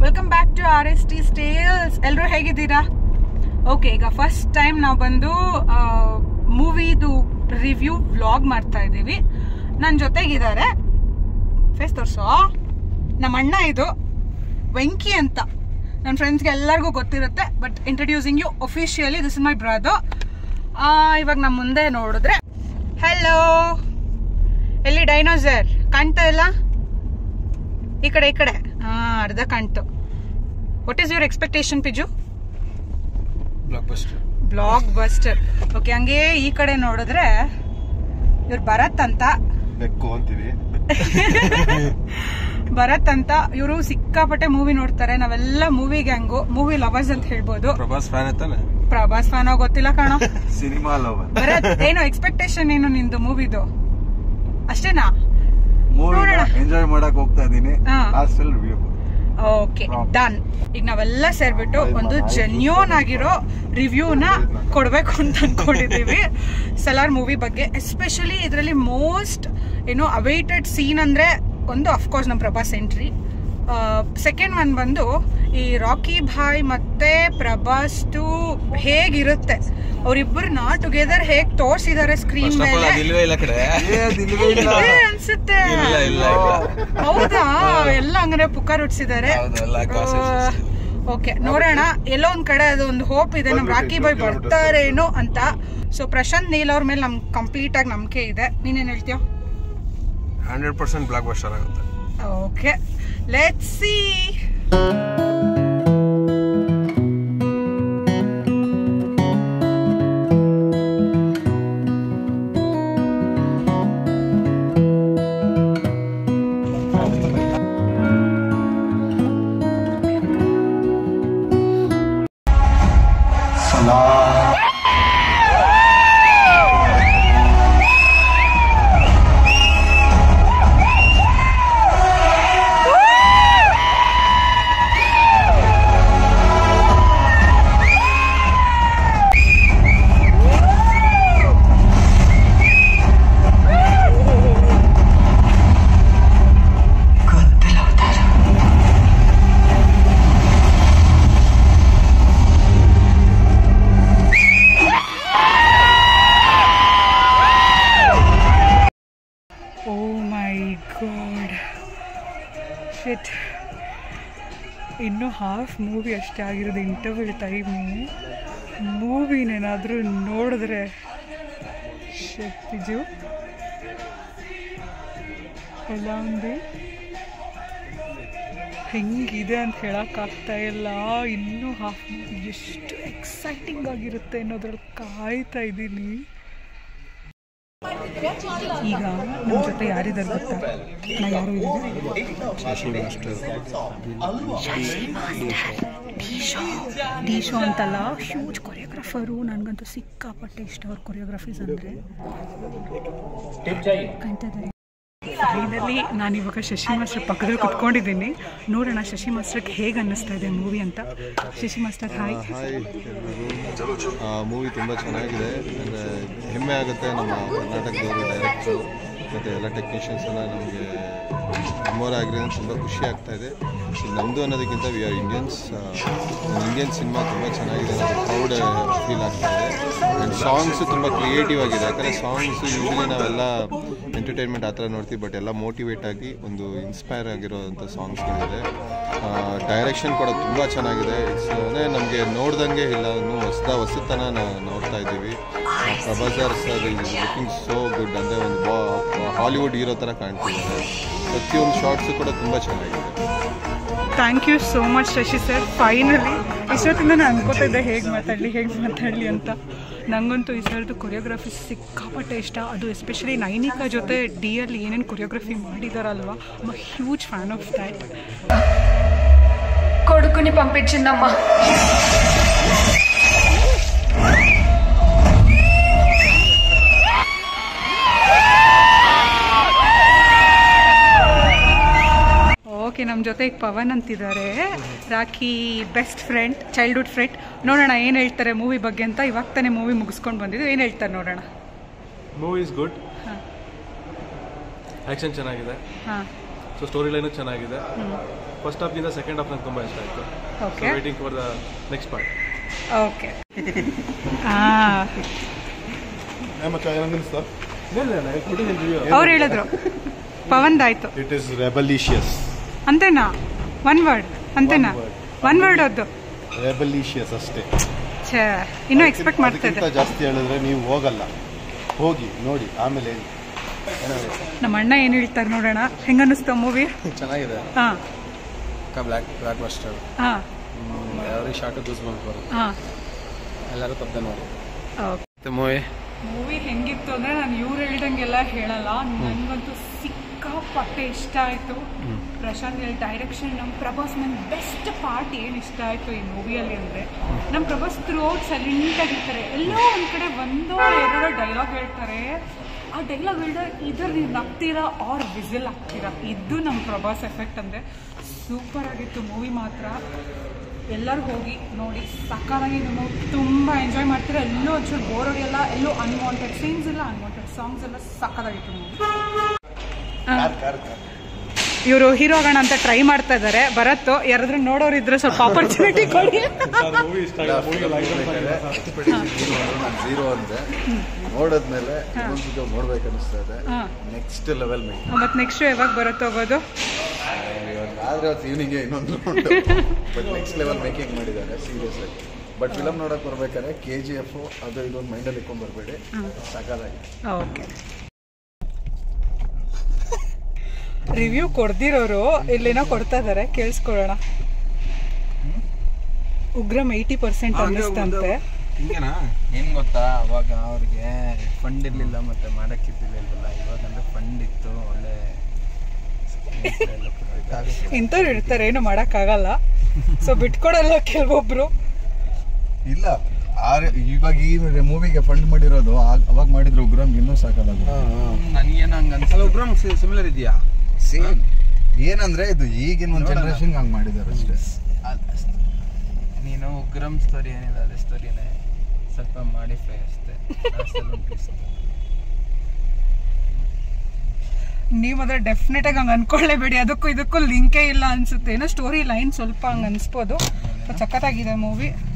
Welcome back to R S T stales ಎಲ್ಲರೂ ಹೇಗಿದ್ದೀರಾ okay ಈಗ ಫಸ್ಟ್ ಟೈಮ್ ನಾವು ಬಂದು ಮೂವಿದು ರಿವ್ಯೂ ವ್ಲಾಗ್ ಮಾಡ್ತಾ ಇದ್ದೀವಿ ನನ್ನ ಜೊತೆಗಿದ್ದಾರೆ ಫೇಸ್ ತೋರ್ಸೋ ನಮ್ಮ ಅಣ್ಣ ಇದು ವೆಂಕಿ ಅಂತ ನನ್ನ ಫ್ರೆಂಡ್ಸ್ಗೆ ಎಲ್ಲರಿಗೂ ಗೊತ್ತಿರುತ್ತೆ but introducing you officially this is my brother ಇವಾಗ ನಮ್ಮ ಮುಂದೆ ನೋಡಿದ್ರೆ ಹಲೋ ಎಲ್ಲಿ ಡೈನೋಸರ್ ಕಾಣ್ತಾ ಇಲ್ಲ ಈ ಕಡೆ ಈ ಕಡೆ ಹಾ ಅರ್ಧ ಕಾಣ್ತು ವಾಟ್ ಈಸ್ ಯುವರ್ ಎಕ್ಸ್ಪೆಕ್ಟೇಷನ್ ಪಿಜು blockbuster blockbuster okay ಹಂಗೆ ಈ ಕಡೆ ನೋಡಿದ್ರೆ ಇವ್ರು ಭರತ್ ಅಂತ ಬೆಕ್ಕು ಅಂತೀವಿ ಭರತ್ ಅಂತ ಇವರು ಸಿಕ್ಕಾಪಟ್ಟೆ ಮೂವಿ ನೋಡ್ತಾರೆ ನಾವೆಲ್ಲ ಮೂವಿ ಗ್ಯಾಂಗು ಮೂವಿ ಲವರ್ಸ್ ಅಂತ ಹೇಳ್ಬೋದು ಪ್ರಭಾಸ್ ಫ್ಯಾನ್ ಐತಾನೆ ಪ್ರಭಾಸ್ ಫ್ಯಾನ್ ಗೊತ್ತಿಲ್ಲ ಕಾಣೋ ಸಿನಿಮಾ ಲವರ್ ಭರತ್ ಏನು ಎಕ್ಸ್ಪೆಕ್ಟೇಷನ್ ಏನು ನಿಂದು ಮೂವಿದು ಅಷ್ಟೇನಾ ಮೂವಿ ನೋಡೋಣ. ಎಂಜಾಯ್ ಮಾಡಕ್ ಹೋಗ್ತಾ ಇದೀನಿ ಹಾ. ಲಾಸ್ಟ್ ಅಲ್ಲಿ ರಿವ್ಯೂ ಓಕೆ ಡನ್ ಈಗ ನಾವೆಲ್ಲ ಸೇರ್ಬಿಟ್ಟು ಒಂದು ಜೆನ್ಯೂನ್ ಆಗಿರೋ ರಿವ್ಯೂನ ಕೊಡ್ಬೇಕು ಅಂತ ಅನ್ಕೊಂಡಿದೀವಿ ಸಲಾರ್ ಮೂವಿ ಬಗ್ಗೆ ಎಸ್ಪೆಷಲಿ ಇದರಲ್ಲಿ ಮೋಸ್ಟ್ ಏನು ಅವೈಟೆಡ್ ಸೀನ್ ಅಂದ್ರೆ ಒಂದು ಅಫ್ಕೋರ್ಸ್ ನಮ್ಮ ಪ್ರಭಾಸ್ ಎಂಟ್ರಿ ಸೆಕೆಂಡ್ ಒನ್ ಬಂದು ಈ ರಾಕಿ ಭಾಯ್ ಮತ್ತೆ ಪ್ರಭಾಸ್ದು ಹೇಗಿರುತ್ತೆ ಅವರಿಬ್ಬರನ್ನ ಟುಗೆದರ್ ಹೇಗ್ ತೋರ್ಸಿದ್ದಾರೆ ಸ್ಕ್ರೀನ್ ಮೇಲೆ ಇಲ್ವೇ ಇಲ್ಲ ಕಡೆ ಇದೆ ಅನ್ಸುತ್ತೆ ಇಲ್ಲ ಇಲ್ಲ ಇಲ್ಲ ಹೌದಾ ಎಲ್ಲ ಹಂಗಾರೆ ಪುಕಾರ್ ಹುಟ್ಸಿದ್ದಾರೆ ಹೌದು, ಎಲ್ಲ gossips ಓಕೆ ನೋಡೋಣ ಎಲ್ಲೋ ಒಂದ್ ಕಡೆ ಅದು ಒಂದು ಹೋಪ್ ಇದೆ ನಮ್ ರಾಕಿ ಬಾಯ್ ಬರ್ತಾರೇನೋ ಅಂತ ಸೊ ಪ್ರಶಾಂತ್ ನೀಲ್ ಅವ್ರ ಮೇಲೆ ನಮ್ಗೆ ಕಂಪ್ಲೀಟ್ ಆಗಿ ನಂಬಿಕೆ ಇದೆ ನೀನೇನ್ ಹೇಳ್ತೀಯ ಹಂಡ್ರೆಡ್ ಪರ್ಸೆಂಟ್ ಬ್ಲಾಕ್ ಬಸ್ಟರ್ ಆಗುತ್ತೆ okay let see oh my god shit ಇನ್ನೂ ಹಾಫ್ ಮೂವಿ ಅಷ್ಟೇ ಆಗಿರೋದು ಇಂಟರ್ವ್ಯೂ ಟೈಮು ಮೂವಿನೇನಾದರೂ ನೋಡಿದ್ರೆ ಶಿಟ್ ಬಿಜು ಎಲ್ಲ ಒಂದು ಹೆಂಗಿದೆ ಅಂತ ಹೇಳೋಕ್ಕಾಗ್ತಾ ಇಲ್ಲ ಇನ್ನೂ ಹಾಫ್ ಮೂವಿ ಎಷ್ಟು ಎಕ್ಸೈಟಿಂಗ್ ಆಗಿರುತ್ತೆ ಅನ್ನೋದ್ರಲ್ಲಿ ಕಾಯ್ತಾ ಇದ್ದೀನಿ ಈಗ ನಮ್ಮ ಜೊತೆ ಯಾರಿದ್ದಾರೆ ಗೊತ್ತಾ ನಾ ಯಾರು ಇದ್ದಾರೆ ಡಿಶೋ ಅಂತಲ್ಲ ಹ್ಯೂಜ್ ಕೊರಿಯೋಗ್ರಾಫರು ನನಗಂತೂ ಸಿಕ್ಕಾಪಟ್ಟೆ ಇಷ್ಟ ಅವ್ರ ಕೊರಿಯೋಗ್ರಫೀಸ್ ಅಂದರೆ ಕಾಣ್ತಾ ಇದ್ದಾರೆ ಫೈನಲಿ ನಾನು ಇವಾಗ ಶಶಿ ಮಾಸ್ಟರ್ ಪಕ್ಕದಲ್ಲಿ ಕುತ್ಕೊಂಡಿದ್ದೀನಿ ನೋಡೋಣ ಶಶಿ ಮಾಸ್ಟರ್ಗೆ ಹೇಗೆ ಅನ್ನಿಸ್ತಾ ಇದೆ ಮೂವಿ ಅಂತ Shashi master hi hi movie ತುಂಬ ಚೆನ್ನಾಗಿದೆ ಅಂದರೆ ಹೆಮ್ಮೆ ಆಗುತ್ತೆ ನಮ್ಮ ಕರ್ನಾಟಕದವರು ಡೈರೆಕ್ಟ್ರು ಮತ್ತು ಎಲ್ಲ ಟೆಕ್ನಿಷಿಯನ್ಸ್ ಎಲ್ಲ ನಮಗೆ ನಮ್ಮವರ ಆಗಿರೋದ್ರಿಂದ ತುಂಬ ಖುಷಿ ಆಗ್ತಾ ಇದೆ ಇದು ನಮ್ಮದು ಅನ್ನೋದಕ್ಕಿಂತ we are Indians Indian cinema ತುಂಬ ಚೆನ್ನಾಗಿದೆ ಅನ್ನೋದು ಪ್ರೌಡ್ ಫೀಲ್ ಆಗ್ತಾ ಇದೆ ಆ್ಯಂಡ್ ಸಾಂಗ್ಸು ತುಂಬ ಕ್ರಿಯೇಟಿವ್ ಆಗಿದೆ ಯಾಕಂದರೆ ಸಾಂಗ್ಸ್ ಯೂಶ್ವಲಿ ನಾವೆಲ್ಲ ಎಂಟರ್ಟೈನ್ಮೆಂಟ್ ಆ ಥರ ನೋಡ್ತೀವಿ ಬಟ್ ಎಲ್ಲ ಮೋಟಿವೇಟ್ ಆಗಿ ಒಂದು ಇನ್ಸ್ಪೈರ್ ಆಗಿರೋವಂಥ ಸಾಂಗ್ಸ್ಗಳಿದೆ ಡೈರೆಕ್ಷನ್ ಕೂಡ ತುಂಬ ಚೆನ್ನಾಗಿದೆ ಇಟ್ಸ್ ಅಂದರೆ ನಮಗೆ ನೋಡ್ದಂಗೆ ಇಲ್ಲ ಇನ್ನೂ ಹೊಸದ ಹೊಸತನ ನಾವು ನೋಡ್ತಾ ಇದ್ದೀವಿ ಪ್ರಭಾಸರ್ sir is looking so good ಅಂದರೆ ಒಂದು ಬಾ ಹಾಲಿವುಡ್ ಹೀರೋ ಥರ ಕಾಣ್ತಿದ್ದಾರೆ ಪ್ರತಿಯೊಂದು ಶಾರ್ಟ್ಸು ಕೂಡ ತುಂಬ ಚೆನ್ನಾಗಿದೆ thank you so much Shashi sir finally ಇಷ್ಟೊತ್ತಿಂದ ನಾನು ಅನ್ಕೋತಾ ಇದ್ದೆ ಹೇಗೆ ಮಾತಾಡಲಿ ಹೇಗೆ ಮಾತಾಡಲಿ ಅಂತ ನನಗಂತೂ ಈ ಸರ್ದು ಕೊರಿಯೋಗ್ರಫಿ ಸಿಕ್ಕಾಪಟ್ಟೆ ಇಷ್ಟ ಅದು ಎಸ್ಪೆಷಲಿ ನೈನಿಕಾ ಜೊತೆ ಡಿ ಅಲ್ಲಿ ಏನೇನು ಕೊರಿಯೋಗ್ರಫಿ ಮಾಡಿದಾರಲ್ವ I huge fan of that కొడుకుని పంపించిందమ్మా ಓಕೆ ನಮ್ಮ ಜೊತೆ ಈಗ ಪವನ್ ಅಂತಿದ್ದಾರೆ Rakhi best friend childhood friend ನೋಡೋಣ ಏನು ಹೇಳ್ತಾರೆ ಮೂವಿ ಬಗ್ಗೆ ಅಂತ ಇವಾಗ ತಾನೇ ಮೂವಿ ಮುಗಿಸ್ಕೊಂಡು ಬಂದಿದ್ದು ಏನು ಹೇಳ್ತಾರೆ ನೋಡೋಣ ಮೂವಿ ಇಸ್ ಗುಡ್ ಹಾಂ ಆ್ಯಕ್ಷನ್ ಚೆನ್ನಾಗಿದೆ ಹಾಂ ಸೊ ಸ್ಟೋರಿ ಲೈನು ಚೆನ್ನಾಗಿದೆ ಫಸ್ಟ್ ಹಾಫ್ಗಿಂತ ಸೆಕೆಂಡ್ ಹಾಫ್ ನಂಗೆ ತುಂಬ ಇಷ್ಟ ಆಯಿತು okay waiting for the next part okay ಹಾಂ ಅವ್ರು ಹೇಳಿದ್ರು ಪವನ್ದಾಯ್ತು ಇಟ್ ಈಸ್ ರೆಬಲಿಷಿಯಸ್ ಅಂತೇನಾ ಒನ್ ವರ್ಡ್ ಅಂತೇನಾ ಒನ್ ವರ್ಡ್ ಅದು ರೆಬಲಿಷಿಯಸ್ ಅಷ್ಟೇ ಛೇ ಇನ್ನೂ ಎಕ್ಸ್ಪೆಕ್ಟ್ ಮಾಡ್ತಾ ಅದಕ್ಕಿಂತ ಇದ್ದೆ ಜಾಸ್ತಿ ಹೇಳಿದ್ರೆ ನೀವು ಹೋಗಲ್ಲ ಹೋಗಿ ನೋಡಿ ಆಮೇಲೆ ಹೇಳಿ. ನಮ್ಮ ಅಣ್ಣ ಏನು ಹೇಳ್ತಾರೆ ನೋಡೋಣ ಹೆಂಗನ್ನಿಸ್ತು ಮೂವಿ ಚೆನ್ನಾಗಿದೆ ಹಾಂ ಬ್ಲ್ಯಾಕ್ ಬ್ಲ್ಯಾಕ್ ಬಸ್ಟರ್ ಹಾಂ ಯಾವ್ದು ಶಾರ್ಟ್ ಯೂಸ್ ಮಾಡ್ಬೋದು ಹಾಂ ಎಲ್ಲರೂ ತಪ್ಪದೆ ನೋಡಿ ಓಕೆ ಮೂವಿ ಮೂವಿ ಹೆಂಗಿತ್ತು ಅಂದ್ರೆ ನಾನು ಇವ್ರು ಹೇಳ್ದಂಗೆಲ್ಲ ಹೇಳಲ್ಲ ನನಗಂತೂ ಸಿಕ್ಕಾಪಟ್ಟೆ ಇಷ್ಟ ಆಯಿತು ಪ್ರಶಾಂತ್ ಹೇಳಿ ಡೈರೆಕ್ಷನ್ ನಮ್ಮ ಪ್ರಭಾಸ್ ನನ್ನ ಬೆಸ್ಟ್ ಪಾರ್ಟ್ ಏನು ಇಷ್ಟ ಆಯಿತು ಈ ಮೂವಿಯಲ್ಲಿ ಅಂದರೆ ನಮ್ಮ ಪ್ರಭಾಸ್ ಥ್ರೂ ಔಟ್ ಸೈಲೆಂಟಾಗಿರ್ತಾರೆ ಎಲ್ಲೋ ಒಂದು ಕಡೆ ಒಂದೋ ಎರಡೋ ಡೈಲಾಗ್ ಹೇಳ್ತಾರೆ ಆ ಡೈಲಾಗ್ ಹೇಳಿದ್ರೆ ಇದ್ರ ನೀವು ನಗ್ತೀರಾ ಆರ್ ವಿಸಿಲ್ ಆಗ್ತೀರಾ ಇದು ನಮ್ಮ ಪ್ರಭಾಸ್ ಎಫೆಕ್ಟ್ ಅಂದರೆ ಸೂಪರ್ ಆಗಿತ್ತು ಮೂವಿ ಮಾತ್ರ ಎಲ್ಲರೂ ಹೋಗಿ ನೋಡಿ ಸಕ್ಕತ್ತಾಗಿ ನೀವು ತುಂಬ ಎಂಜಾಯ್ ಮಾಡ್ತೀರಾ ಎಲ್ಲೂ ಒಂಚೂರು ಬೋರ್ ಹೊಡೆಯಲ್ಲ ಎಲ್ಲೂ ಅನ್ವಾಂಟೆಡ್ ಸೀನ್ಸ್ ಇಲ್ಲ ಅನ್ವಾಂಟೆಡ್ ಸಾಂಗ್ಸ್ ಎಲ್ಲ ಸಕ್ಕತ್ತಾಗಿತ್ತು ಇವರು ಹೀರೋಗಣ ಅಂತ ಟ್ರೈ ಮಾಡ್ತಾ ಇದ್ದಾರೆ ಭರತ್ ಯಾರಾದ್ರೂ ನೋಡೋರು ಇದ್ರೆ ಸ್ವಲ್ಪ ಆಪರ್ಚುನಿಟಿ ಕೊಡಿ ಮೂವಿ ಇಷ್ಟ ಝೀರೋ ಅಂದೆ ನೋಡಿದ್ಮೇಲೆ ಇನ್ನೊಂದು ನೋಡ್ಬೇಕು ಅನಿಸ್ತಾ ಇದೆ ನೆಕ್ಸ್ಟ್ ಲೆವೆಲ್ ಮೇ ಮತ್ತೆ ನೆಕ್ಸ್ಟ್ ಯಾವಾಗ ಬರುತ್ತೆ ಹೋಗೋದು ಆದ್ರೆ ಅವತ್ತು ಈವ್ನಿಂಗ್ ಇನ್ನೊಂದು ಉಂಟು ಬಟ್ ನೆಕ್ಸ್ಟ್ ಲೆವೆಲ್ ಮೇಕಿಂಗ್ ಮಾಡಿದ್ದಾರೆ ಸೀರಿಯಸ್ ಆಗಿ ಬಟ್ ಫಿಲಮ್ ನೋಡಕ್ ಬರ್ಬೇಕಾದ್ರೆ ಕೆ ಜಿ ಎಫ್ ಅದು ಇದೊಂದು ಮೈಂಡಲ್ಲಿ ಇಟ್ಕೊಂಡ್ ಬರ್ಬೇಡಿ ಸಕಾಲಾಗಿ ಓಕೆ ರಿವ್ಯೂ ಕೊಡ್ದಿರೋರು ಇಲ್ಲಿನೋ ಕೊಡ್ತಾ ಇದಾರೆ ಕೇಳಿಸ್ಕೊಳ್ಳೋಣ ಉಗ್ರಂ ಏಯ್ಟಿ ಪರ್ಸೆಂಟ್ ಅನ್ನಿಸ್ತಂತೆ ಹಿಂಗೇನಾ ಏನ್ ಗೊತ್ತಾ ಅವಾಗ ಅವ್ರಿಗೆ ಫಂಡ್ ಇರ್ಲಿಲ್ಲ ಮತ್ತೆ ಮಾಡಕ್ಕಿದ್ದಿಲ್ಲ ಇವಾಗ ಅಂದ್ರೆ ಫಂಡ್ ಇತ್ತು ಒಳ್ಳೆ ಇಂಥವ್ರು ಇರ್ತಾರೆ ಏನು ಮಾಡೋಕ್ಕಾಗಲ್ಲ ಸೊ ಬಿಟ್ಕೊಡಲ್ಲ ಕೆಲವೊಬ್ರು ಇಲ್ಲ ಆರ್- ಇವಾಗ ಈ ಮೂವಿಗೆ ಫಂಡ್ ಮಾಡಿರೋದು ಆ- ಅವಾಗ ಮಾಡಿದ್ರು ಉಗ್ರಂ ಇನ್ನೂ ಸಾಕಲ್ಲ ನನ್ಗೇನು ಹಂಗ ಅನ್ಸಲ್ಲ ಉಗ್ರಂ ಸಿಮಿಲರ್ ಇದೆಯಾ ಸೇಮ್ ಏನಂದ್ರೆ ಇದು ಈಗಿನ ಒಂದು ಜನರೇಷನ್ ಹಂಗ್ ಮಾಡಿದ್ದಾರೆ ಅಷ್ಟೇ ನೀನು ಉಗ್ರಂ ಸ್ಟೋರಿ ಏನಿದೆ ಅದೇ ಸ್ಟೋರಿನೇ ಸ್ವಲ್ಪ ಮಾಡಿಫೈ ಅಷ್ಟೇ ನೀವು ಅದ್ರ ಡೆಫಿನೆಟ್ ಆಗಿ ಹಂಗೆ ಅನ್ಕೊಳ್ಳೇಬೇಡಿ ಅದಕ್ಕೂ ಇದಕ್ಕೂ ಲಿಂಕೇ ಇಲ್ಲ ಅನ್ಸುತ್ತೆ ಏನೋ ಸ್ಟೋರಿ ಲೈನ್ ಸ್ವಲ್ಪ ಹಂಗೆ ಅನ್ಸ್ಬೋದು ಬಟ್ ಸಖತ್ತಾಗಿದೆ ಮೂವಿ